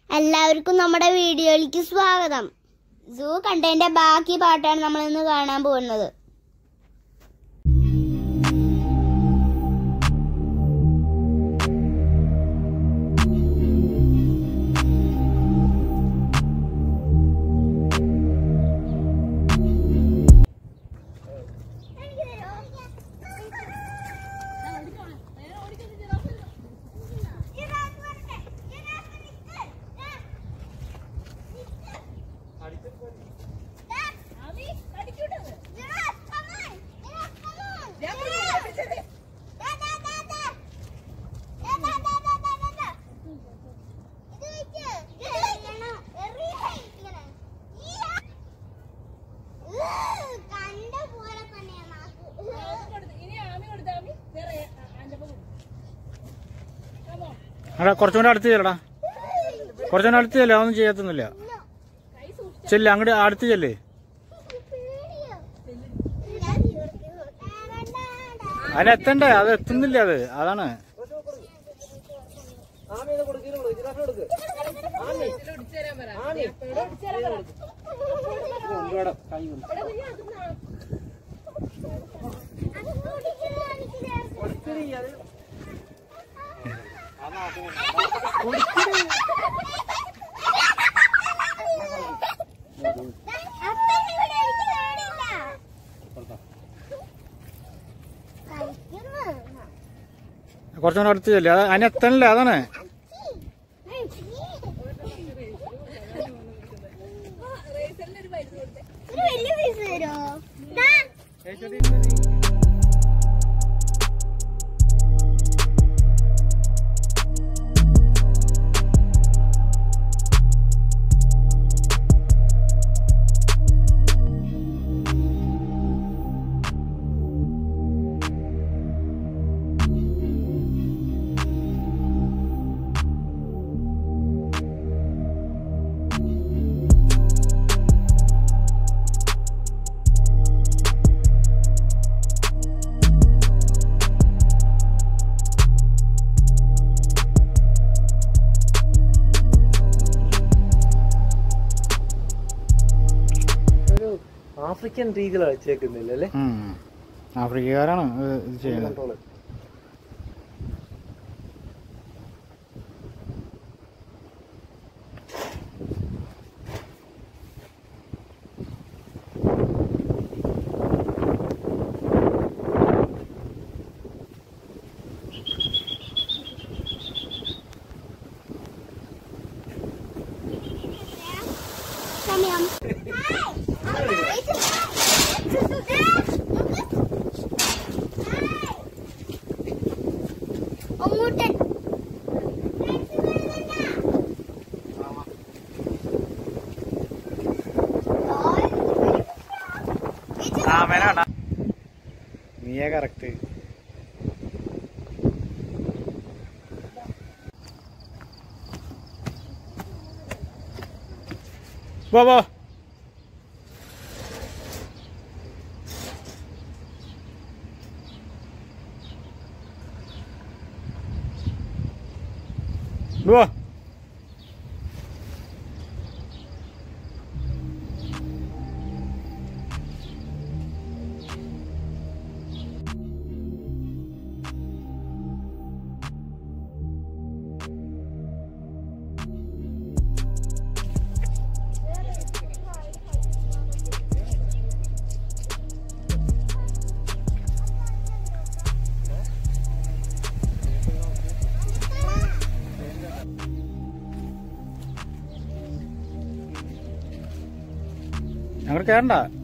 എല്ലാവർക്കും നമ്മുടെ വീഡിയോയിലേക്ക് സ്വാഗതം സൂ കണ്ടതിന്റെ ബാക്കി പാട്ടാണ് നമ്മൾ ഇന്ന് കാണാൻ പോകുന്നത് കണ്ട പോലെ തന്നെയാണ് എടാ കുറച്ചുകൂടെ അടുത്ത് ചെല്ലടാ കുറച്ചുകൂടെ അടുത്ത് ചെല്ലേ അതൊന്നും ചെയ്യത്തൊന്നുമില്ല ചെല്ല് അങ്ങോട്ട് അടുത്ത് ചെല്ലേ അതിനെത്തണ്ടേ അത് എത്തുന്നില്ല അത് അതാണ് കുറച്ചുകൂടെ അടുത്ത് ചെല്ലേ അത് അതിനെത്തണില്ല അതാണ് ഒരു വലിയ പൈസ തരോ ഒരു ആഫ്രിക്കൻ രീതിയിലാണ് വെച്ചേക്കുന്നില്ല അല്ലേ ഉം. ആഫ്രിക്കക്കാരാണ് ഇത് ഇത് ചെയ്യുന്നത് കൺട്രോള് സമയം അങ്ങോട്ട് ആ മേലാണ്ട നീയേ കറക്റ്റ് പോ പോ പോ ഞങ്ങൾ കേറണ്ട